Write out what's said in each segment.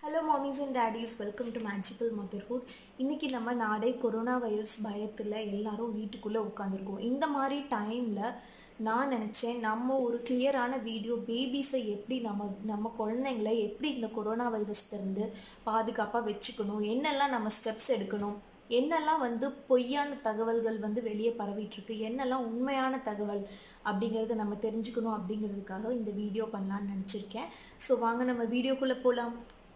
hello mommies and daddies welcome to magical motherhood இன்றைக்கி நம்ம நாடே கொரோனா வைரஸ் பயத்தில் எல்லாரும் வீட்டுக்குள்ளே உட்காந்துருக்கோம் இந்த மாதிரி டைமில் நான் நினச்சேன் நம்ம ஒரு கிளியரான வீடியோ பேபிஸை எப்படி நம்ம நம்ம குழந்தைங்களை எப்படி இந்த கொரோனா வைரஸ்லேருந்து பாதுகாப்பாக வச்சுக்கணும் என்னெல்லாம் நம்ம ஸ்டெப்ஸ் எடுக்கணும் என்னெல்லாம் வந்து பொய்யான தகவல்கள் வந்து வெளியே பரவிட்டு இருக்கு என்னெல்லாம் உண்மையான தகவல் அப்படிங்கிறத நம்ம தெரிஞ்சுக்கணும் அப்படிங்கிறதுக்காக இந்த வீடியோ பண்ணலான்னு நினச்சிருக்கேன் ஸோ வாங்க நம்ம வீடியோக்குள்ளே போகலாம்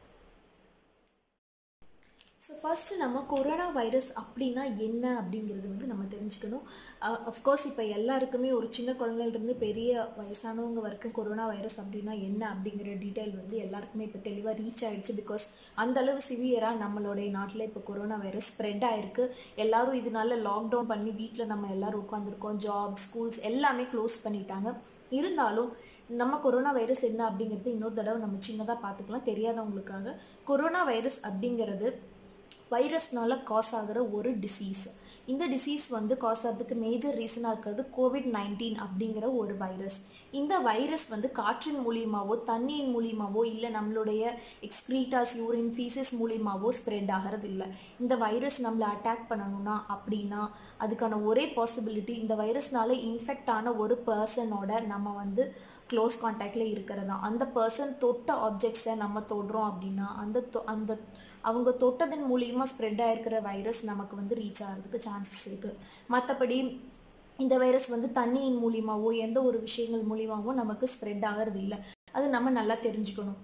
ஸோ ஃபஸ்ட்டு நம்ம கொரோனா வைரஸ் அப்படின்னா என்ன அப்படிங்கிறது வந்து நம்ம தெரிஞ்சுக்கணும் அஃப்கோர்ஸ் இப்போ எல்லாருக்குமே ஒரு சின்ன குழந்தைலேருந்து பெரிய வயசானவங்க வரைக்கும் கொரோனா வைரஸ் அப்படின்னா என்ன அப்படிங்கிற டீட்டெயில் வந்து எல்லாருக்குமே இப்போ தெளிவாக ரீச் ஆகிடுச்சு பிகாஸ் அந்த அளவு சிவியராக நம்மளுடைய நாட்டில் இப்போ கொரோனா வைரஸ் ஸ்ப்ரெட் ஆகிருக்கு எல்லாரும் இதனால லாக்டவுன் பண்ணி வீட்டில் நம்ம எல்லோரும் உட்காந்துருக்கோம் ஜாப் ஸ்கூல்ஸ் எல்லாமே க்ளோஸ் பண்ணிட்டாங்க இருந்தாலும் நம்ம கொரோனா வைரஸ் என்ன அப்படிங்கிறது இன்னொரு தடவை நம்ம சின்னதாக பார்த்துக்கலாம் தெரியாதவங்களுக்காக கொரோனா வைரஸ் அப்படிங்கிறது வைரஸ்னால காஸ் ஆகிற ஒரு டிசீஸ் இந்த டிசீஸ் வந்து காஸ் ஆகிறதுக்கு மேஜர் ரீசனாக இருக்கிறது கோவிட் நைன்டீன் அப்படிங்கிற ஒரு வைரஸ் இந்த வைரஸ் வந்து காற்றின் மூலியமாவோ தண்ணியின் மூலியமாவோ இல்லை நம்மளுடைய எக்ஸ்க்ரீட்டாஸ் யூரின் ஃபீசஸ் மூலியமாவோ ஸ்ப்ரெட் ஆகிறது இல்லை இந்த வைரஸ் நம்மளை அட்டாக் பண்ணணும்னா அப்படின்னா அதுக்கான ஒரே பாசிபிலிட்டி இந்த வைரஸ்னால இன்ஃபெக்ட் ஆன ஒரு பர்சனோட நம்ம வந்து க்ளோஸ் கான்டாக்டில் இருக்கிறதா அந்த பர்சன் தொட்ட ஆப்ஜெக்ட்ஸை நம்ம தொடுறோம் அப்படின்னா அந்த அந்த அவங்க தொட்டதன் மூலியமாக ஸ்ப்ரெட் ஆகிருக்கிற வைரஸ் நமக்கு வந்து ரீச் ஆகிறதுக்கு சான்சஸ் இருக்குது மற்றபடி இந்த வைரஸ் வந்து தண்ணியின் மூலியமாகவோ எந்த ஒரு விஷயங்கள் மூலியமாகவோ நமக்கு ஸ்ப்ரெட் ஆகிறது இல்லை அது நம்ம நல்லா தெரிஞ்சுக்கணும்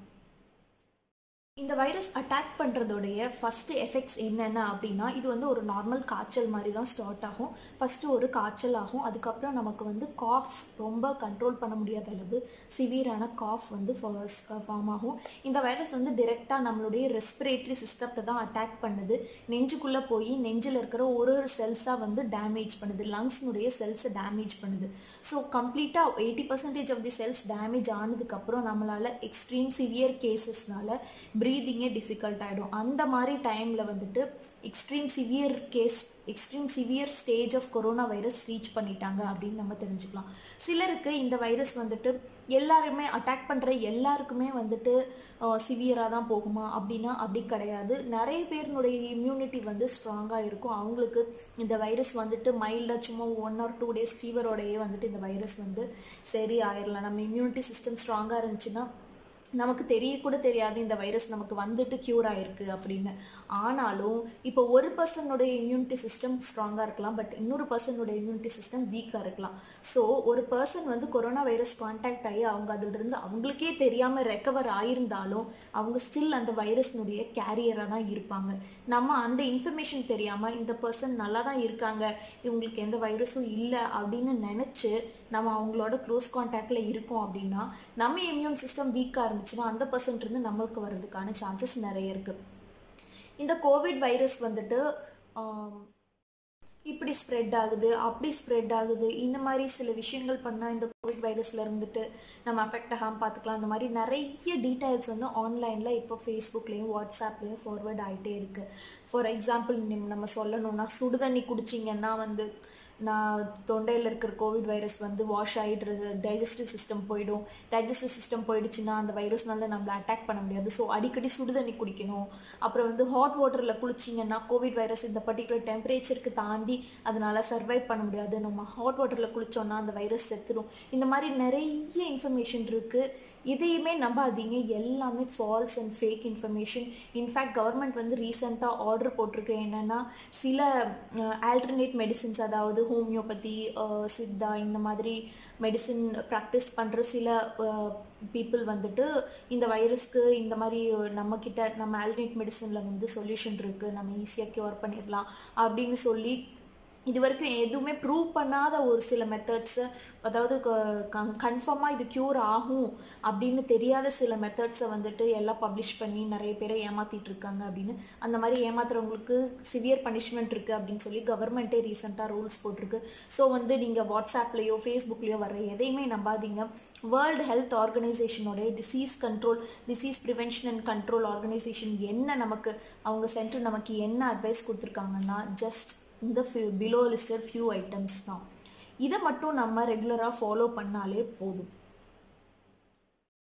இந்த வைரஸ் அட்டாக் பண்ணுறதோடைய ஃபஸ்ட்டு எஃபெக்ட்ஸ் என்னென்ன அப்படின்னா இது வந்து ஒரு நார்மல் காய்ச்சல் மாதிரி தான் ஸ்டார்ட் ஆகும் ஃபஸ்ட்டு ஒரு காய்ச்சல் ஆகும் அதுக்கப்புறம் நமக்கு வந்து காஃப் ரொம்ப கண்ட்ரோல் பண்ண முடியாத அளவு சிவியரான காஃப் வந்து ஃபார்ம் ஆகும் இந்த வைரஸ் வந்து டிரெக்டாக நம்மளுடைய ரெஸ்பிரேட்டரி சிஸ்டத்தை தான் அட்டாக் பண்ணுது நெஞ்சுக்குள்ளே போய் நெஞ்சில் இருக்கிற ஒரு ஒரு செல்ஸாக வந்து டேமேஜ் பண்ணுது லங்ஸ்னுடைய செல்ஸை டேமேஜ் பண்ணுது ஸோ கம்ப்ளீட்டாக eighty percentage of the cells damage ஆனதுக்கப்புறம் நம்மளால் எக்ஸ்ட்ரீம் சிவியர் கேசஸ்னால ப்ரீதிங்கே டிஃபிகல்ட் ஆகிடும் அந்த மாதிரி டைமில் வந்துட்டு extreme severe case extreme severe stage of corona virus reach பண்ணிட்டாங்க அப்படின்னு நம்ம தெரிஞ்சுக்கலாம் சிலருக்கு இந்த வைரஸ் வந்துட்டு எல்லாருமே அட்டாக் பண்ணுற எல்லாருக்குமே வந்துட்டு சிவியராக தான் போகுமா அப்படின்னா அப்படி கிடையாது நிறைய பேருனுடைய இம்யூனிட்டி வந்து ஸ்ட்ராங்காக இருக்கும் அவங்களுக்கு இந்த வைரஸ் வந்துட்டு மைல்டாக சும்மா ஒன் ஆர் டூ டேஸ் ஃபீவரோடையே வந்துட்டு இந்த வைரஸ் வந்து சரி ஆயிடலாம் நம்ம இம்யூனிட்டி சிஸ்டம் ஸ்ட்ராங்காக இருந்துச்சுன்னா நமக்கு தெரியக்கூட தெரியாது இந்த வைரஸ் நமக்கு வந்துட்டு க்யூர் ஆயிருக்கு அப்படின்னு ஆனாலும் இப்போ ஒரு பர்சனுடைய இம்யூனிட்டி சிஸ்டம் ஸ்ட்ராங்காக இருக்கலாம் பட் இன்னொரு பர்சனுடைய இம்யூனிட்டி சிஸ்டம் வீக்காக இருக்கலாம் ஸோ ஒரு பர்சன் வந்து கொரோனா வைரஸ் கான்டாக்ட் ஆகி அவங்க அதிலிருந்து அவங்களுக்கே தெரியாமல் ரெக்கவர் ஆயிருந்தாலும் அவங்க ஸ்டில் அந்த வைரஸ்னுடைய கேரியராக தான் இருப்பாங்க நம்ம அந்த இன்ஃபர்மேஷன் தெரியாமல் இந்த பர்சன் நல்லா தான் இருக்காங்க இவங்களுக்கு எந்த வைரஸும் இல்லை அப்படின்னு நினச்சி நம்ம அவங்களோட க்ளோஸ் கான்டாக்டில் இருக்கோம் அப்படின்னா நம்ம இம்யூன் சிஸ்டம் வீக்காக இருந்துச்சுன்னா அந்த பர்சன்ட் இருந்து நம்மளுக்கு வர்றதுக்கான சான்சஸ் நிறைய இருக்குது இந்த கோவிட் வைரஸ் வந்துட்டு இப்படி ஸ்ப்ரெட் ஆகுது அப்படி ஸ்ப்ரெட் ஆகுது இந்த மாதிரி சில விஷயங்கள் பண்ணால் இந்த கோவிட் வைரஸில் இருந்துட்டு நம்ம அஃபெக்ட் ஆகாமல் பார்த்துக்கலாம் இந்த மாதிரி நிறைய டீட்டெயில்ஸ் வந்து ஆன்லைனில் இப்போ ஃபேஸ்புக்லேயும் வாட்ஸ்அப்லேயும் ஃபார்வர்ட் ஆகிட்டே இருக்குது ஃபார் எக்ஸாம்பிள் நம்ம சொல்லணும்னா சுடுதண்ணி குடிச்சிங்கன்னா வந்து நான் தொண்டையில் இருக்கிற கோவிட் வைரஸ் வந்து வாஷ் ஆகிடுறது டைஜஸ்டிவ் சிஸ்டம் போயிடும் டைஜஸ்டிவ் சிஸ்டம் போயிடுச்சுன்னா அந்த வைரஸ்னால நம்மளை அட்டாக் பண்ண முடியாது ஸோ அடிக்கடி சுடுதண்ணி குடிக்கணும் அப்புறம் வந்து ஹாட் வாட்டரில் குளிச்சிங்கன்னா கோவிட் வைரஸ் இந்த பர்டிகுலர் டெம்பரேச்சருக்கு தாண்டி அதனால் சர்வைவ் பண்ண முடியாது நம்ம ஹாட் வாட்டரில் குளித்தோன்னா அந்த வைரஸ் செத்துடும் இந்த மாதிரி நிறைய இன்ஃபர்மேஷன் இருக்குது இதையுமே நம்பாதீங்க எல்லாமே false and fake information in fact government வந்து ரீசெண்டாக ஆர்டர் போட்டிருக்கு என்னென்னா சில ஆல்டர்னேட் மெடிசின்ஸ் அதாவது ஹோமியோபதி சித்தா இந்த மாதிரி மெடிசின் ப்ராக்டிஸ் பண்ணுற சில பீப்புள் வந்துட்டு இந்த வைரஸ்க்கு இந்த மாதிரி நம்மக்கிட்ட நம்ம ஆல்டர்னேட் மெடிசனில் வந்து சொல்யூஷன் இருக்குது நம்ம ஈஸியாக க்யூர் பண்ணிடலாம் அப்படின்னு சொல்லி இது வரைக்கும் எதுவுமே ப்ரூவ் பண்ணாத ஒரு சில மெத்தட்ஸு அதாவது கன்ஃபார்மாக இது க்யூர் ஆகும் அப்படின்னு தெரியாத சில மெத்தட்ஸை வந்துட்டு எல்லாம் பப்ளிஷ் பண்ணி நிறைய பேரை ஏமாற்றிட்டு இருக்காங்க அப்படின்னு அந்த மாதிரி ஏமாத்துறவங்களுக்கு சிவியர் பனிஷ்மெண்ட் இருக்குது அப்படின்னு சொல்லி கவர்மெண்ட்டே ரீசெண்டாக ரூல்ஸ் போட்டிருக்கு ஸோ வந்து நீங்கள் வாட்ஸ்அப்லேயோ ஃபேஸ்புக்லேயோ வர எதையுமே நம்பாதீங்க வேர்ல்டு ஹெல்த் ஆர்கனைசேஷனோடைய disease control disease prevention and control organisation என்ன நமக்கு அவங்க சென்டர் நமக்கு என்ன அட்வைஸ் கொடுத்துருக்காங்கன்னா ஜஸ்ட் இந்த few below listed few items தான் இதை மட்டும் நம்ம ரெகுலராக ஃபாலோ பண்ணாலே போதும்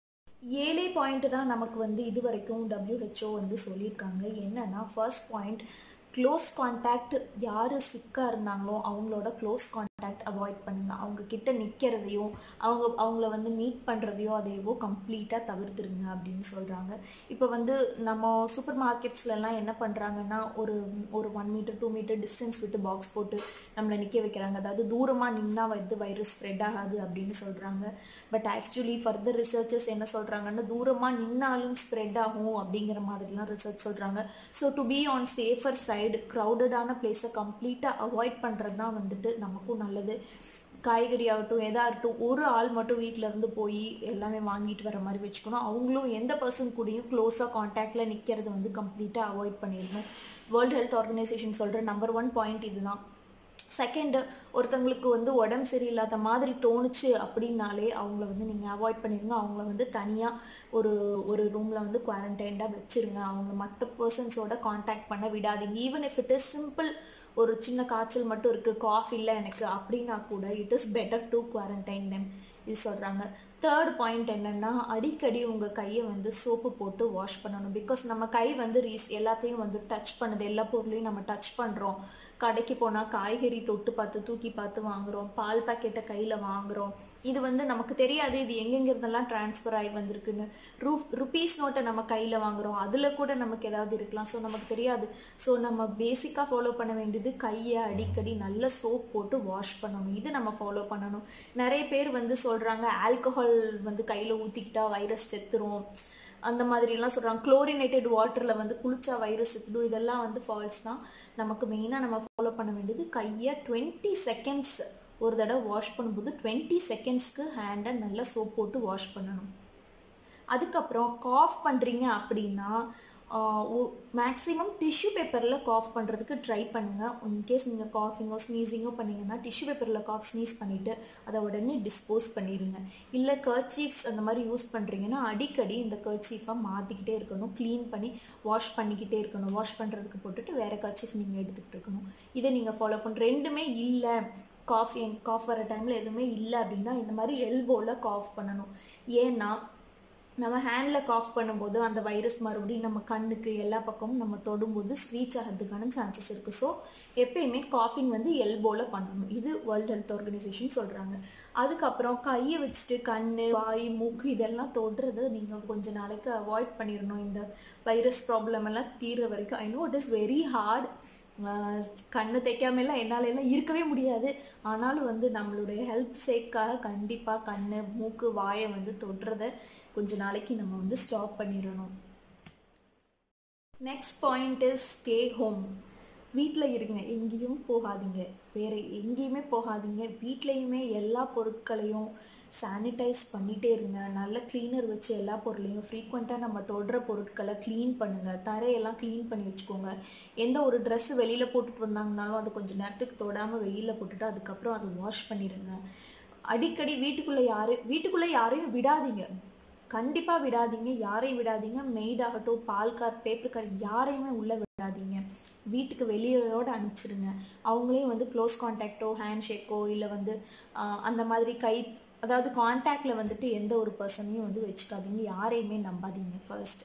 ஏழே பாயிண்ட் தான் நமக்கு வந்து இது வரைக்கும் WHO வந்து சொல்லியிருக்காங்க என்னன்னா ஃபர்ஸ்ட் பாயிண்ட் க்ளோஸ் கான்டாக்ட் யார் சிக்காக இருந்தாங்களோ அவங்களோட க்ளோஸ் கான்டாக்ட் அவாய்ட் பண்ணுங்கள் அவங்க கிட்ட நிற்கிறதையும் அவங்க அவங்கள வந்து மீட் பண்ணுறதையோ அதையவோ கம்ப்ளீட்டாக தவிர்த்துருங்க அப்படின்னு சொல்கிறாங்க இப்போ வந்து நம்ம சூப்பர் மார்க்கெட்ஸ்லலாம் என்ன பண்ணுறாங்கன்னா ஒரு ஒரு one metre two metre distance விட்டு பாக்ஸ் போட்டு நம்மளை நிற்க வைக்கிறாங்க அதாவது தூரமாக நின்னா வந்து வைரஸ் ஸ்ப்ரெட் ஆகாது அப்படின்னு சொல்கிறாங்க பட் ஆக்சுவலி ஃபர்தர் ரிசர்ச்சர்ஸ் என்ன சொல்கிறாங்கன்னா தூரமாக நின்னாலும் ஸ்ப்ரெட் ஆகும் அப்படிங்கிற மாதிரிலாம் ரிசர்ச் சொல்கிறாங்க so to be on safer side க்ரௌடடான பிளேஸை கம்ப்ளீட்டாக அவாய்ட் பண்ணுறது தான் வந்துட்டு நமக்கும் நல்லது காய்கறி ஆகட்டும் எதாகட்டும் ஒரு ஆள் மட்டும் வீட்டில் இருந்து போய் எல்லாமே வாங்கிட்டு வர மாதிரி வச்சுக்கணும் அவங்களும் எந்த பர்சன் கூடயும் க்ளோஸாக காண்டாக்டில் நிற்கிறது வந்து கம்ப்ளீட்டாக அவாய்ட் பண்ணிடணும் வேர்ல்டு ஹெல்த் ஆர்கனைசேஷன் சொல்கிற நம்பர் ஒன் பாயிண்ட் இதுதான் செகண்டு ஒருத்தங்களுக்கு வந்து உடம்பு சரியில்லாத மாதிரி தோணுச்சு அப்படின்னாலே அவங்கள வந்து நீங்கள் அவாய்ட் பண்ணிடுங்க அவங்கள வந்து தனியாக ஒரு ஒரு ரூமில் வந்து குவாரண்டைன்டாக வச்சுருங்க அவங்க மற்ற பர்சன்ஸோட காண்டாக்ட் பண்ண விடாதீங்க even if it is simple ஒரு சின்ன காய்ச்சல் மட்டும் இருக்குது காஃப் இல்லை எனக்கு அப்படின்னா கூட it is better to quarantine them இது சொல்கிறாங்க தேர்ட் பாயிண்ட் என்னென்னா அடிக்கடி உங்கள் கையை வந்து சோப்பு போட்டு வாஷ் பண்ணணும் பிகாஸ் நம்ம கை வந்து ரீஸ் எல்லாத்தையும் வந்து டச் பண்ணுது எல்லா பொருளையும் நம்ம டச் பண்ணுறோம் கடைக்கு போனால் காய்கறி தொட்டு பார்த்து தூக்கி பார்த்து வாங்குகிறோம் பால் பாக்கெட்டை கையில் வாங்குகிறோம் இது வந்து நமக்கு தெரியாது இது எங்கெங்கிறதெல்லாம் ட்ரான்ஸ்ஃபர் ஆகி வந்திருக்குன்னு ரூப் ருபீஸ் நோட்டை நம்ம கையில் வாங்குகிறோம் அதில் கூட நமக்கு ஏதாவது இருக்கலாம் ஸோ நமக்கு தெரியாது ஸோ நம்ம பேசிக்காக ஃபாலோ பண்ண வேண்டியது கையை அடிக்கடி நல்ல சோப் போட்டு வாஷ் பண்ணணும் இது நம்ம ஃபாலோ பண்ணணும் நிறைய பேர் வந்து சொல்கிறாங்க ஆல்கஹால் வந்து கையில் ஊற்றிக்கிட்டா வைரஸ் செத்துரும் அந்த மாதிரிலாம் சொல்கிறாங்க குளோரினேட்டட் வாட்டரில் வந்து குளிச்சா வைரஸ் செத்துடும் இதெல்லாம் வந்து ஃபால்ஸ் தான் நமக்கு மெயினாக நம்ம ஃபாலோ பண்ண வேண்டியது கையை டுவெண்ட்டி செகண்ட்ஸ் ஒரு தடவை வாஷ் பண்ணும்போது டுவெண்ட்டி செகண்ட்ஸ்க்கு ஹேண்டை நல்லா சோப் போட்டு வாஷ் பண்ணணும் அதுக்கப்புறம் காஃப் பண்ணுறீங்க அப்படின்னா மேக்ஸிமம் டிஷ்யூ பேப்பரில் காஃப் பண்ணுறதுக்கு ட்ரை பண்ணுங்கள் இன்கேஸ் நீங்கள் காஃபிங்கோ ஸ்னீசிங்கோ பண்ணிங்கன்னா டிஷ்யூ பேப்பரில் காஃப் ஸ்னீஸ் பண்ணிவிட்டு அதை உடனே டிஸ்போஸ் பண்ணிடுங்க இல்லை கர்ச்சீஃப்ஸ் அந்த மாதிரி யூஸ் பண்ணுறீங்கன்னா அடிக்கடி இந்த கர்ச்சீஃபை மாற்றிக்கிட்டே இருக்கணும் க்ளீன் பண்ணி வாஷ் பண்ணிக்கிட்டே இருக்கணும் வாஷ் பண்ணுறதுக்கு போட்டுட்டு வேறு கர்ச்சீஃப் நீங்கள் எடுத்துக்கிட்டு இருக்கணும் இதை நீங்கள் ஃபாலோ பண்ண ரெண்டுமே இல்லை காஃபி காஃப் வர டைமில் எதுவுமே இல்லை அப்படின்னா இந்த மாதிரி எல்போவில் காஃப் பண்ணணும் ஏன்னா நம்ம ஹேண்டில் காஃப் பண்ணும்போது அந்த வைரஸ் மறுபடியும் நம்ம கண்ணுக்கு எல்லா பக்கமும் நம்ம தொடும்போது ஸ்வீச் ஆகிறதுக்கான சான்சஸ் இருக்குது ஸோ எப்பயுமே காஃபிங் வந்து எல்போவில் பண்ணணும் இது வேர்ல்டு ஹெல்த் ஆர்கனைசேஷன் சொல்கிறாங்க அதுக்கப்புறம் கையை வச்சுட்டு கண் வாய் மூக்கு இதெல்லாம் தொடுறதை நீங்கள் கொஞ்ச நாளைக்கு அவாய்ட் பண்ணிடணும் இந்த வைரஸ் ப்ராப்ளம் எல்லாம் தீர்ற வரைக்கும் I know it is very hard கண்ணு தைக்காமலாம் என்னால் எல்லாம் இருக்கவே முடியாது ஆனாலும் வந்து நம்மளுடைய ஹெல்த் சேக்காக கண்டிப்பாக கண் மூக்கு வாயை வந்து தொடுறதை கொஞ்ச நாளைக்கு நம்ம வந்து ஸ்டாப் பண்ணிடணும் next point is stay home வீட்டில் இருங்க எங்கேயும் போகாதீங்க வேறு எங்கேயுமே போகாதீங்க வீட்லேயுமே எல்லா பொருட்களையும் சானிடைஸ் பண்ணிகிட்டே இருங்க நல்ல க்ளீனர் வச்சு எல்லா பொருளையும் ஃப்ரீக்வெண்ட்டாக நம்ம தொடுற பொருட்களை க்ளீன் பண்ணுங்கள் தரையெல்லாம் க்ளீன் பண்ணி வச்சுக்கோங்க எந்த ஒரு ட்ரெஸ்ஸு வெளியில் போட்டுட்டு வந்தாங்கனாலும் அது கொஞ்சம் நேரத்துக்கு தொடாமல் வெயிலில் போட்டுட்டு அதுக்கப்புறம் அதை வாஷ் பண்ணிடுங்க அடிக்கடி வீட்டுக்குள்ளே யாரையும் வீட்டுக்குள்ளே யாரையும் விடாதீங்க கண்டிப்பாக விடாதீங்க யாரையும் விடாதீங்க மெய்ட் ஆகட்டும் பால் கார் பேப்பர் கார் யாரையுமே உள்ளே விடாதீங்க வீட்டுக்கு வெளியோடு அனுப்பிச்சிடுங்க அவங்களையும் வந்து க்ளோஸ் கான்டாக்டோ ஹேண்ட் ஷேக்கோ இல்லை வந்து அந்த மாதிரி கை அதாவது கான்டாக்டில் வந்துட்டு எந்த ஒரு பர்சனையும் வந்து வச்சுக்காதீங்க யாரையுமே நம்பாதீங்க ஃபர்ஸ்ட்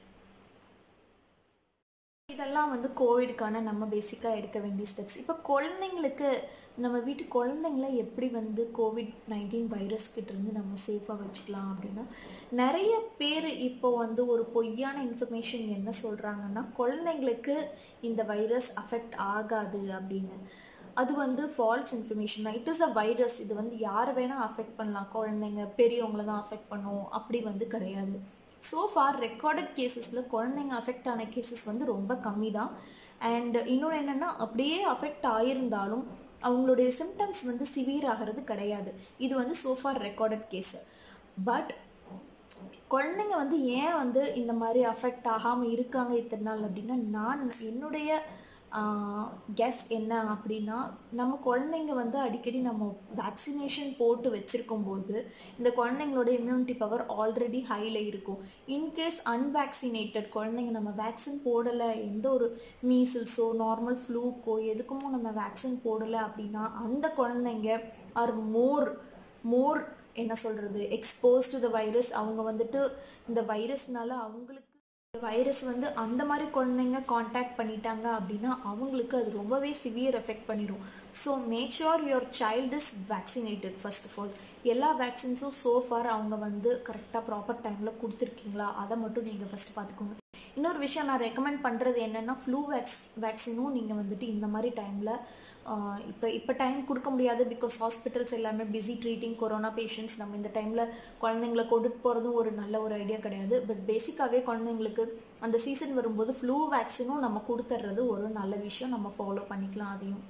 இதெல்லாம் வந்து கோவிடுக்கான நம்ம பேசிக்காக எடுக்க வேண்டிய ஸ்டெப்ஸ் இப்போ குழந்தைங்களுக்கு நம்ம வீட்டு குழந்தைங்கள எப்படி வந்து கோவிட் நைன்டீன் வைரஸ்கிட்ட இருந்து நம்ம சேஃபாக வச்சுக்கலாம் அப்படின்னா நிறைய பேர் இப்போ வந்து ஒரு பொய்யான இன்ஃபர்மேஷன் என்ன சொல்கிறாங்கன்னா குழந்தைங்களுக்கு இந்த வைரஸ் அஃபெக்ட் ஆகாது அப்படின்னு அது வந்து ஃபால்ஸ் இன்ஃபர்மேஷன் தான் இட் இஸ் அ வைரஸ் இது வந்து யாரை வேணால் அஃபெக்ட் பண்ணலாம் குழந்தைங்க பெரியவங்கள தான் அஃபெக்ட் பண்ணும் அப்படி வந்து கிடையாது ஸோ ஃபார் ரெக்கார்டட் கேசஸில் குழந்தைங்க அஃபெக்ட் ஆன கேசஸ் வந்து ரொம்ப கம்மி தான் அண்ட் இன்னொன்று என்னென்னா அப்படியே அஃபெக்ட் ஆகியிருந்தாலும் அவங்களுடைய சிம்டம்ஸ் வந்து சிவியர் ஆகிறது கிடையாது இது வந்து சோஃபார் ரெக்கார்டட் கேஸு பட் குழந்தைங்க வந்து ஏன் வந்து இந்த மாதிரி அஃபெக்ட் ஆகாமல் இருக்காங்க இத்தனை நாள் அப்படின்னா நான் என்னுடைய கெஸ் என்ன அப்படின்னா நம்ம குழந்தைங்க வந்து அடிக்கடி நம்ம வேக்சினேஷன் போட்டு வச்சுருக்கும் போது இந்த குழந்தைங்களோட இம்யூனிட்டி பவர் ஆல்ரெடி ஹையில் இருக்கும் இன்கேஸ் அன்வேக்சினேட்டட் குழந்தைங்க நம்ம வேக்சின் போடலை எந்த ஒரு மீசில்ஸோ நார்மல் ஃப்ளூக்கோ எதுக்குமோ நம்ம வேக்சின் போடலை அப்படின்னா அந்த குழந்தைங்க ஆர் மோர் மோர் என்ன சொல்கிறது எக்ஸ்போஸ் டு த வைரஸ் அவங்க வந்துட்டு இந்த வைரஸ்னால அவங்களுக்கு வைரஸ் வந்து அந்த மாதிரி குழந்தைங்க காண்டாக்ட் பண்ணிட்டாங்க அப்படின்னா அவங்களுக்கு அது ரொம்பவே சிவியர் எஃபெக்ட் பண்ணிடும் so make sure your child is vaccinated first of all எல்லா வேக்சின்ஸும் ஸோ ஃபார் அவங்க வந்து கரெக்டாக ப்ராப்பர் டைமில் கொடுத்துருக்கீங்களா அதை மட்டும் நீங்கள் ஃபஸ்ட்டு பார்த்துக்கோங்க இன்னொரு விஷயம் நான் ரெக்கமெண்ட் பண்ணுறது என்னென்னா ஃப்ளூ வேக்ஸ் வேக்சினும் நீங்கள் வந்துட்டு இந்த மாதிரி டைமில் இப்போ இப்போ டைம் கொடுக்க முடியாது பிகாஸ் ஹாஸ்பிட்டல்ஸ் எல்லாமே பிஸி ட்ரீட்டிங் கொரோனா பேஷண்ட்ஸ் நம்ம இந்த டைமில் குழந்தைங்கள கொண்டுட்டு போகிறதும் ஒரு நல்ல ஒரு ஐடியா கிடையாது பட் பேசிக்காகவே குழந்தைங்களுக்கு அந்த சீசன் வரும்போது ஃப்ளூ வேக்சினும் நம்ம கொடுத்துட்றது ஒரு நல்ல விஷயம் நம்ம ஃபாலோ பண்ணிக்கலாம் அதையும்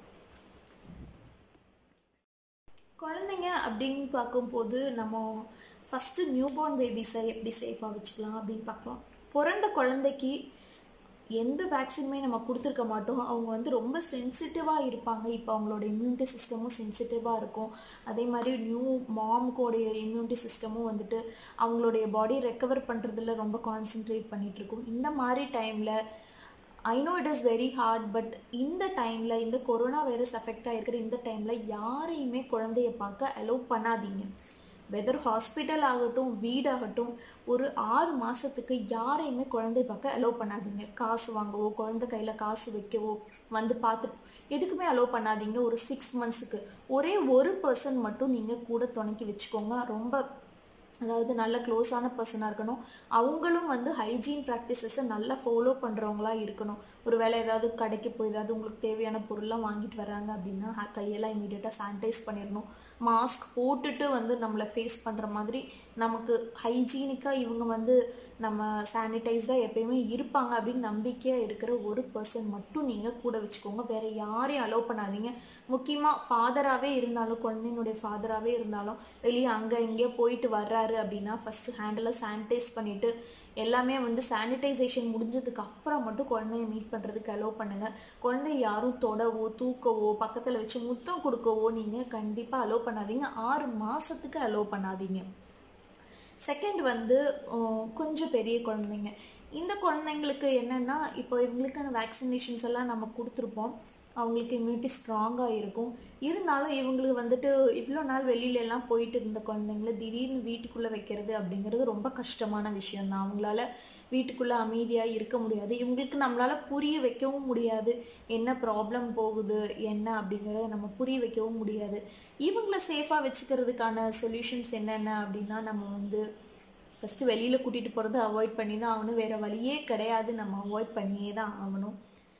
குழந்தைங்க அப்படின்னு பார்க்கும்போது நம்ம ஃபஸ்ட்டு நியூபார்ன் பேபிஸை எப்படி சேஃபாக வச்சுக்கலாம் அப்படின்னு பார்க்கலாம் பிறந்த குழந்தைக்கு எந்த வேக்சினுமே நம்ம கொடுத்துருக்க மாட்டோம் அவங்க வந்து ரொம்ப சென்சிட்டிவாக இருப்பாங்க இப்போ அவங்களோட இம்யூனிட்டி சிஸ்டமும் சென்சிட்டிவாக இருக்கும் அதே மாதிரி நியூ மாம்கோடைய இம்யூனிட்டி சிஸ்டமும் வந்துட்டு அவங்களுடைய பாடி ரெக்கவர் பண்ணுறதுல ரொம்ப கான்சென்ட்ரேட் பண்ணிகிட்ருக்கும் இந்த மாதிரி டைமில் I know it is very hard but இந்த டைமில் இந்த கொரோனா வைரஸ் அஃபெக்ட் ஆகிருக்கிற இந்த டைமில் யாரையுமே குழந்தைய பார்க்க அலோவ் பண்ணாதீங்க வெதர் ஹாஸ்பிட்டல் ஆகட்டும் வீடாகட்டும் ஒரு ஆறு மாதத்துக்கு யாரையுமே குழந்தை பார்க்க அலோவ் பண்ணாதீங்க காசு வாங்கவோ குழந்தை கையில் காசு வைக்கவோ வந்து பார்த்து எதுக்குமே அலோவ் பண்ணாதீங்க ஒரு சிக்ஸ் மந்த்ஸுக்கு ஒரே ஒரு பர்சன் மட்டும் நீங்கள் கூட துணைக்கி வச்சுக்கோங்க ரொம்ப அதாவது நல்ல க்ளோஸான பர்சனாக இருக்கணும் அவங்களும் வந்து ஹைஜீன் ப்ராக்டிசஸை நல்லா ஃபாலோ பண்ணுறவங்களா இருக்கணும் ஒரு வேளை ஏதாவது கடைக்கு போய் ஏதாவது உங்களுக்கு தேவையான பொருள்லாம் வாங்கிட்டு வராங்க அப்படின்னா கையெல்லாம் இமீடியட்டாக சானிடைஸ் பண்ணிடணும் மாஸ்க் போட்டுட்டு வந்து நம்மளை ஃபேஸ் பண்ணுற மாதிரி நமக்கு ஹைஜீனிக்காக இவங்க வந்து நம்ம சானிடைஸ்டாக எப்பயுமே இருப்பாங்க அப்படின்னு நம்பிக்கையாக இருக்கிற ஒரு பர்சன் மட்டும் நீங்கள் கூட வச்சுக்கோங்க வேறு யாரையும் அலோவ் பண்ணாதீங்க முக்கியமாக ஃபாதராகவே இருந்தாலும் குழந்தைங்களுடைய ஃபாதராகவே இருந்தாலும் வெளியே அங்கே இங்கே போயிட்டு வர்றாரு அப்படின்னா ஃபஸ்ட்டு ஹேண்டில் சானிடைஸ் பண்ணிவிட்டு எல்லாமே வந்து சானிடைசேஷன் முடிஞ்சதுக்கு அப்புறம் மட்டும் குழந்தைய மீட் பண்ணுறதுக்கு அலோவ் பண்ணுங்கள் குழந்தைய யாரும் தொடவோ தூக்கவோ பக்கத்தில் வச்சு முத்தம் கொடுக்கவோ நீங்கள் கண்டிப்பாக அலோவ் பண்ணாதீங்க ஆறு மாதத்துக்கு அலோவ் பண்ணாதீங்க செகண்ட் வந்து கொஞ்சம் பெரிய குழந்தைங்க இந்த குழந்தைங்களுக்கு என்னென்னா இப்போ இவங்களுக்கான வேக்சினேஷன்ஸ் எல்லாம் நம்ம கொடுத்துருப்போம் அவங்களுக்கு இம்யூனிட்டி ஸ்ட்ராங்காக இருக்கும் இருந்தாலும் இவங்களுக்கு வந்துட்டு இவ்வளோ நாள் வெளியிலலாம் போயிட்டு இருந்த குழந்தைங்கள திடீர்னு வீட்டுக்குள்ளே வைக்கிறது அப்படிங்கிறது ரொம்ப கஷ்டமான விஷயந்தான் அவங்களால வீட்டுக்குள்ளே அமைதியாக இருக்க முடியாது இவங்களுக்கு நம்மளால் புரிய வைக்கவும் முடியாது என்ன ப்ராப்ளம் போகுது என்ன அப்படிங்கிறத நம்ம புரிய வைக்கவும் முடியாது இவங்கள சேஃபாக வச்சுக்கிறதுக்கான சொல்யூஷன்ஸ் என்னென்ன அப்படின்னா நம்ம வந்து ஃபஸ்ட்டு வெளியில் கூட்டிகிட்டு போகிறத அவாய்ட் பண்ணி தான் ஆகணும் வேறு வழியே கிடையாது நம்ம அவாய்ட் பண்ணியே தான் ஆகணும்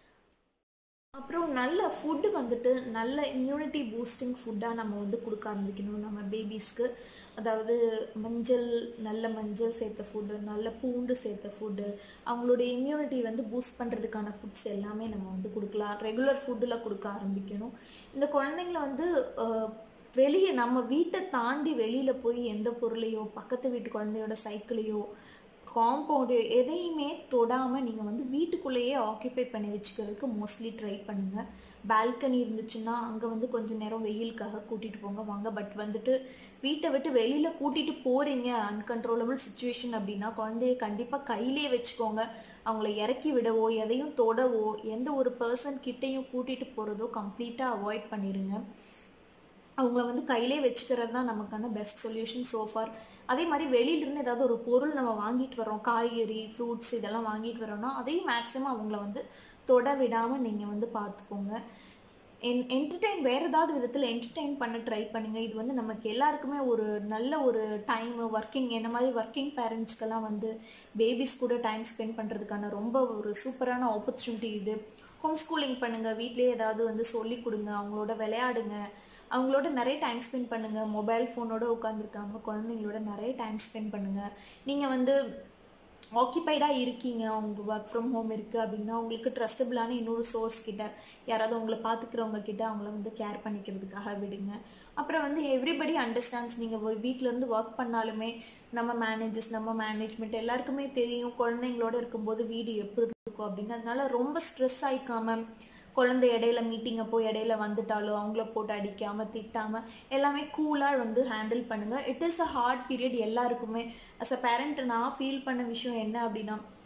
அப்புறம் நல்ல ஃபுட்டு வந்துட்டு நல்ல இம்யூனிட்டி பூஸ்டிங் ஃபுட்டாக நம்ம வந்து கொடுக்க ஆரம்பிக்கணும் நம்ம பேபிஸ்க்கு அதாவது மஞ்சள் நல்ல மஞ்சள் சேர்த்த ஃபுட்டு நல்ல பூண்டு சேர்த்த ஃபுட்டு அவங்களுடைய இம்யூனிட்டி வந்து பூஸ்ட் பண்ணுறதுக்கான ஃபுட்ஸ் எல்லாமே நம்ம வந்து கொடுக்கலாம் ரெகுலர் ஃபுட்டில் கொடுக்க ஆரம்பிக்கணும் இந்த குழந்தைங்கள வந்து வெளியே நம்ம வீட்டை தாண்டி வெளியில் போய் எந்த பொருளையோ பக்கத்து வீட்டு குழந்தையோட சைக்கிளையோ காம்பவுண்டு எதையுமே தொடாமல் நீங்கள் வந்து வீட்டுக்குள்ளேயே ஆக்கியபை பண்ணி வச்சுக்கிறதுக்கு மோஸ்ட்லி ட்ரை பண்ணுங்கள் பால்கனி இருந்துச்சுன்னா அங்கே வந்து கொஞ்சம் நேரம் வெயிலுக்காக கூட்டிகிட்டு போங்க வாங்க பட் வந்துட்டு வீட்டை விட்டு வெளியில் கூட்டிகிட்டு போகிறீங்க அன்கன்ட்ரோலபிள் சுச்சுவேஷன் அப்படின்னா குழந்தைய கண்டிப்பாக கையிலே வச்சுக்கோங்க அவங்கள இறக்கி விடவோ எதையும் தொடவோ எந்த ஒரு பர்சன் கிட்டேயும் கூட்டிகிட்டு போகிறதோ கம்ப்ளீட்டாக அவாய்ட் பண்ணிடுங்க அவங்கள வந்து கையிலே வச்சுக்கிறது தான் நமக்கான பெஸ்ட் சொல்யூஷன் சோஃபார் அதே மாதிரி வெளியிலேருந்து ஏதாவது ஒரு பொருள் நம்ம வாங்கிட்டு வரோம் காய்கறி ஃப்ரூட்ஸ் இதெல்லாம் வாங்கிட்டு வரோம்னா அதையும் மேக்ஸிமம் அவங்கள வந்து தொட விடாமல் நீங்கள் வந்து பார்த்துக்கோங்க என் என்டர்டெயின் வேறு ஏதாவது விதத்தில் என்டர்டெயின் பண்ண ட்ரை பண்ணுங்கள் இது வந்து நமக்கு எல்லாருக்குமே ஒரு நல்ல ஒரு டைம் ஒர்க்கிங் என்ன மாதிரி ஒர்க்கிங் பேரண்ட்ஸ்க்கெல்லாம் வந்து பேபிஸ் கூட டைம் ஸ்பெண்ட் பண்ணுறதுக்கான ரொம்ப ஒரு சூப்பரான ஆப்பர்ச்சுனிட்டி இது ஹோம் ஸ்கூலிங் பண்ணுங்கள் வீட்லேயே ஏதாவது வந்து சொல்லி கொடுங்க அவங்களோட விளையாடுங்க அவங்களோட நிறைய டைம் ஸ்பெண்ட் பண்ணுங்கள் மொபைல் ஃபோனோட உட்காந்துருக்காம குழந்தைங்களோட நிறைய டைம் ஸ்பெண்ட் பண்ணுங்கள் நீங்கள் வந்து ஆக்கியபைடாக இருக்கீங்க அவங்க ஒர்க் ஃப்ரம் ஹோம் இருக்குது அப்படின்னா உங்களுக்கு ட்ரஸ்டபிளான இன்னொரு சோர்ஸ் கிட்ட யாராவது உங்களை பார்த்துக்கிறவங்க கிட்ட அவங்கள வந்து கேர் பண்ணிக்கிறதுக்காக விடுங்க அப்புறம் வந்து எவ்ரிபடி அண்டர்ஸ்டாண்ட்ஸ் நீங்கள் வீட்டிலேருந்து ஒர்க் பண்ணாலுமே நம்ம மேனேஜர்ஸ் நம்ம மேனேஜ்மெண்ட் எல்லாருக்குமே தெரியும் குழந்தைங்களோட இருக்கும்போது வீடு எப்படி இருக்கும் அப்படின்னு அதனால ரொம்ப ஸ்ட்ரெஸ் ஆயிக்காமல் குழந்தை இடையில மீட்டிங்கை போய் இடையில வந்துட்டாலும் அவங்கள போட்டு அடிக்காமல் திட்டாமல் எல்லாமே கூலாக வந்து ஹேண்டில் பண்ணுங்கள் it is a hard period எல்லாருக்குமே அஸ் அ பேரண்ட் நான் ஃபீல் பண்ண விஷயம் என்ன அப்படின்னா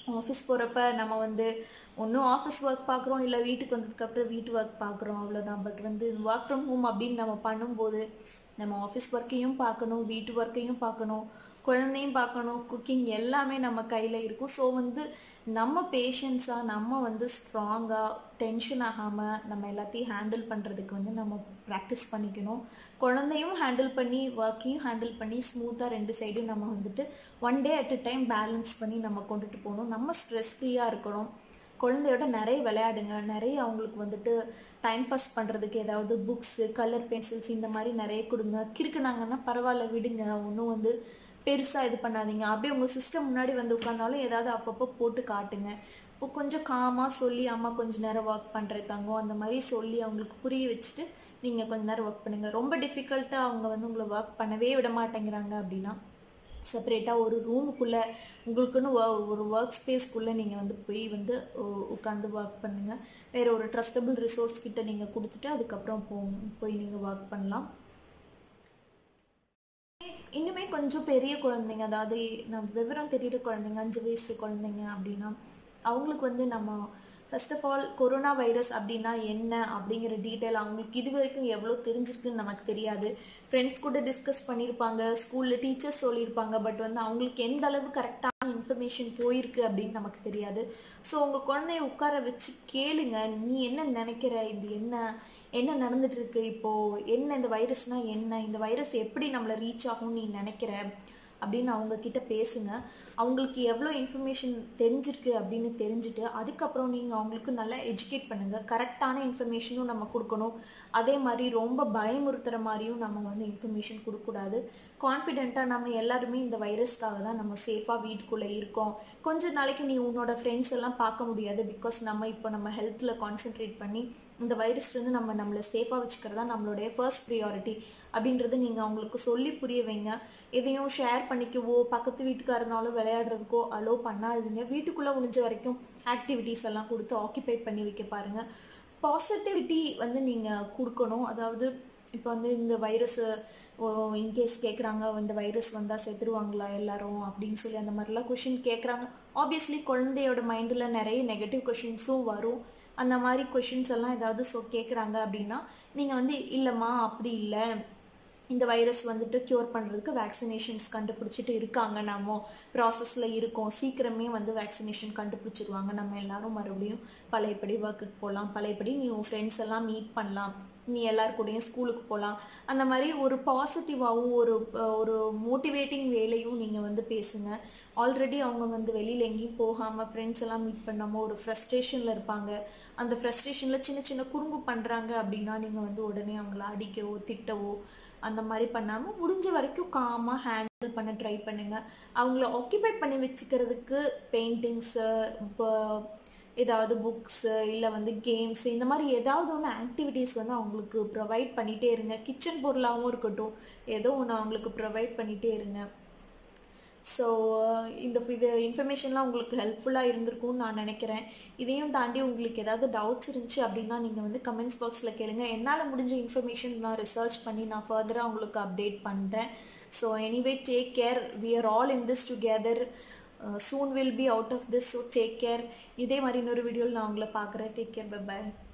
ஆஃபீஸ் போகிறப்ப நம்ம வந்து ஒன்றும் ஆஃபீஸ் ஒர்க் பார்க்குறோம் இல்லை வீட்டுக்கு வந்ததுக்கப்புறம் வீட்டு ஒர்க் பார்க்குறோம் அவ்வளோதான் பட் வந்து ஒர்க் ஃப்ரம் ஹோம் அப்படின்னு நம்ம பண்ணும்போது நம்ம ஆஃபீஸ் ஒர்க்கையும் பார்க்கணும் வீட்டு ஒர்க்கையும் பார்க்கணும் குழந்தையும் பார்க்கணும் குக்கிங் எல்லாமே நம்ம கையில் இருக்கும் ஸோ வந்து நம்ம பேஷன்ஸாக நம்ம வந்து ஸ்ட்ராங்காக டென்ஷன் ஆகாமல் நம்ம எல்லாத்தையும் ஹேண்டில் பண்ணுறதுக்கு வந்து நம்ம ப்ராக்டிஸ் பண்ணிக்கணும் குழந்தையும் ஹேண்டில் பண்ணி ஒர்க்கையும் ஹேண்டில் பண்ணி ஸ்மூத்தாக ரெண்டு சைடும் நம்ம வந்துட்டு one day at a time balance பண்ணி நம்ம கொண்டுட்டு போகணும் நம்ம ஸ்ட்ரெஸ் ஃப்ரீயாக இருக்கணும் குழந்தையோட நிறைய விளையாடுங்க நிறைய அவங்களுக்கு வந்துட்டு டைம் பாஸ் பண்ணுறதுக்கு ஏதாவது புக்ஸு கலர் பென்சில்ஸ் இந்த மாதிரி நிறைய கொடுங்க கிறுக்குனாங்கன்னா பரவாயில்ல விடுங்க ஒன்றும் வந்து பெருசாக இது பண்ணாதீங்க அப்படியே உங்கள் சிஸ்டம் முன்னாடி வந்து உட்காந்தாலும் ஏதாவது அப்பப்போ போட்டு காட்டுங்க இப்போ கொஞ்சம் காமாக சொல்லி அம்மா கொஞ்ச நேரம் ஒர்க் பண்ணுறது தங்கம் அந்த மாதிரி சொல்லி அவங்களுக்கு புரிய வச்சுட்டு நீங்கள் கொஞ்ச நேரம் ஒர்க் பண்ணுங்கள் ரொம்ப டிஃபிகல்ட்டாக அவங்க வந்து உங்களை ஒர்க் பண்ணவே விட மாட்டேங்கிறாங்க அப்படின்னா செப்பரேட்டாக ஒரு ரூமுக்குள்ளே உங்களுக்குன்னு ஒ- ஒரு ஒர்க் ஸ்பேஸ்க்குள்ளே நீங்கள் வந்து போய் வந்து உ- உட்காந்து ஒர்க் பண்ணுங்கள் வேறு ஒரு ட்ரஸ்டபிள் ரிசோர்ஸ் கிட்ட நீங்கள் கொடுத்துட்டு அதுக்கப்புறம் போ போய் நீங்கள் ஒர்க் பண்ணலாம் இன்னுமே கொஞ்சம் பெரிய குழந்தைங்க அதாவது நம்ம விவரம் தெரியிற குழந்தைங்க அஞ்சு வயசு குழந்தைங்க அப்படின்னா அவங்களுக்கு வந்து நம்ம first of all corona virus அப்படின்னா என்ன அப்படிங்கிற டீட்டெயில் அவங்களுக்கு இது வரைக்கும் எவ்வளோ தெரிஞ்சிருக்குன்னு நமக்கு தெரியாது ஃப்ரெண்ட்ஸ் கூட டிஸ்கஸ் பண்ணியிருப்பாங்க ஸ்கூலில் டீச்சர்ஸ் சொல்லியிருப்பாங்க பட் வந்து அவங்களுக்கு எந்த அளவு கரெக்டான இன்ஃபர்மேஷன் போயிருக்கு அப்படின்னு நமக்கு தெரியாது ஸோ உங்கள் குழந்தைய உட்கார வச்சு கேளுங்க நீ என்ன நினைக்கிற இது என்ன என்ன நடந்துட்டு இருக்கு இப்போ என்ன இந்த வைரஸ்னா என்ன இந்த வைரஸ் எப்படி நம்மளை ரீச் ஆகும் நீ நினைக்கிற அப்படின்னு அவங்க கிட்ட பேசுங்க அவங்களுக்கு எவ்வளோ இன்ஃபர்மேஷன் தெரிஞ்சிருக்கு அப்படின்னு தெரிஞ்சுட்டு அதுக்கப்புறம் நீங்கள் அவங்களுக்கு நல்லா எஜுகேட் பண்ணுங்கள் கரெக்டான இன்ஃபர்மேஷனும் நம்ம கொடுக்கணும் அதே மாதிரி ரொம்ப பயமுறுத்துகிற மாதிரியும் நம்ம வந்து இன்ஃபர்மேஷன் கொடுக்கக்கூடாது கான்ஃபிடென்ட்டாக நம்ம எல்லாருமே இந்த வைரஸ்க்காக தான் நம்ம சேஃபாக வீட்டுக்குள்ளே இருக்கோம் கொஞ்ச நாளைக்கு நீ உன்னோட ஃப்ரெண்ட்ஸ் எல்லாம் பார்க்க முடியாது பிகாஸ் நம்ம இப்போ நம்ம ஹெல்த்தில் கான்சென்ட்ரேட் பண்ணி இந்த வைரஸ்லேருந்து நம்ம நம்மளை சேஃபாக வச்சுக்கிறதா நம்மளுடைய ஃபர்ஸ்ட் ப்ரியாரிட்டி அப்படின்றது நீங்கள் அவங்களுக்கு சொல்லி புரிய வைங்க எதையும் ஷேர் பண்ணிக்கவோ பக்கத்து வீட்டுக்காக இருந்தாலும் விளையாடுறதுக்கோ அலோ பண்ணாதீங்க வீட்டுக்குள்ளே முடிஞ்ச வரைக்கும் ஆக்டிவிட்டீஸ் எல்லாம் கொடுத்து ஆக்கிபை பண்ணி வைக்க பாருங்கள் பாசிட்டிவிட்டி வந்து நீங்கள் கொடுக்கணும் அதாவது இப்போ வந்து இந்த வைரஸ் இன்கேஸ் கேட்குறாங்க இந்த வைரஸ் வந்தால் செத்துருவாங்களா எல்லாரும் அப்படின்னு சொல்லி அந்த மாதிரிலாம் கொஷின் கேட்குறாங்க ஆப்வியஸ்லி குழந்தையோட மைண்டில் நிறைய நெகட்டிவ் கொஷின்ஸும் வரும் அந்த மாதிரி கொஷின்ஸ் எல்லாம் ஏதாவது சொ கேட்குறாங்க அப்படின்னா நீங்கள் வந்து இல்லைம்மா அப்படி இல்லை இந்த வைரஸ் வந்துட்டு க்யூர் பண்ணுறதுக்கு வேக்சினேஷன்ஸ் கண்டுபிடிச்சிட்டு இருக்காங்க நம்ம ப்ராசஸில் இருக்கோம் சீக்கிரமே வந்து வேக்சினேஷன் கண்டுபிடிச்சிருவாங்க நம்ம எல்லாரும் மறுபடியும் பழையபடி ஒர்க்குக்கு போகலாம் பழையபடி நீ உன் ஃப்ரெண்ட்ஸ் எல்லாம் மீட் பண்ணலாம் நீ எல்லார் கூடயும் ஸ்கூலுக்கு போகலாம் அந்த மாதிரி ஒரு பாசிட்டிவாகவும் ஒரு ஒரு மோட்டிவேட்டிங் வேலையும் நீங்கள் வந்து பேசுங்க ஆல்ரெடி அவங்க வந்து வெளியில் எங்கேயும் போகாமல் ஃப்ரெண்ட்ஸ் எல்லாம் மீட் பண்ணாமல் ஒரு ஃப்ரஸ்ட்ரேஷனில் இருப்பாங்க அந்த ஃப்ரஸ்ட்ரேஷனில் சின்ன சின்ன குறும்பு பண்ணுறாங்க அப்படின்னா நீங்கள் வந்து உடனே அவங்கள அடிக்கவோ திட்டவோ அந்த மாதிரி பண்ணாமல் முடிஞ்ச வரைக்கும் காமாக ஹேண்டில் பண்ண ட்ரை பண்ணுங்கள் அவங்கள ஆக்கிபை பண்ணி வச்சுக்கிறதுக்கு பெயிண்டிங்ஸு இப்போ ஏதாவது புக்ஸு இல்லை வந்து கேம்ஸ் இந்த மாதிரி ஏதாவது ஒன்று ஆக்டிவிட்டீஸ் வந்து அவங்களுக்கு ப்ரொவைட் பண்ணிகிட்டே இருங்க கிச்சன் பொருளாகவும் இருக்கட்டும் ஏதோ ஒன்று அவங்களுக்கு ப்ரொவைட் பண்ணிகிட்டே இருங்க ஸோ இந்த இது இன்ஃபர்மேஷன்லாம் உங்களுக்கு ஹெல்ப்ஃபுல்லாக இருந்திருக்கும்னு நான் நினைக்கிறேன் இதையும் தாண்டி உங்களுக்கு ஏதாவது டவுட்ஸ் இருந்துச்சு அப்படின்னா நீங்கள் வந்து கமெண்ட்ஸ் பாக்ஸில் கேளுங்க என்னால் முடிஞ்ச இன்ஃபர்மேஷன் நான் ரிசர்ச் பண்ணி நான் ஃபர்தராக உங்களுக்கு அப்டேட் பண்ணுறேன் so anyway take care we are all in this together soon will be out of this so take care இதே மாதிரி இன்னொரு வீடியோவில் நான் உங்களை பார்க்குறேன் டேக் கேர் பை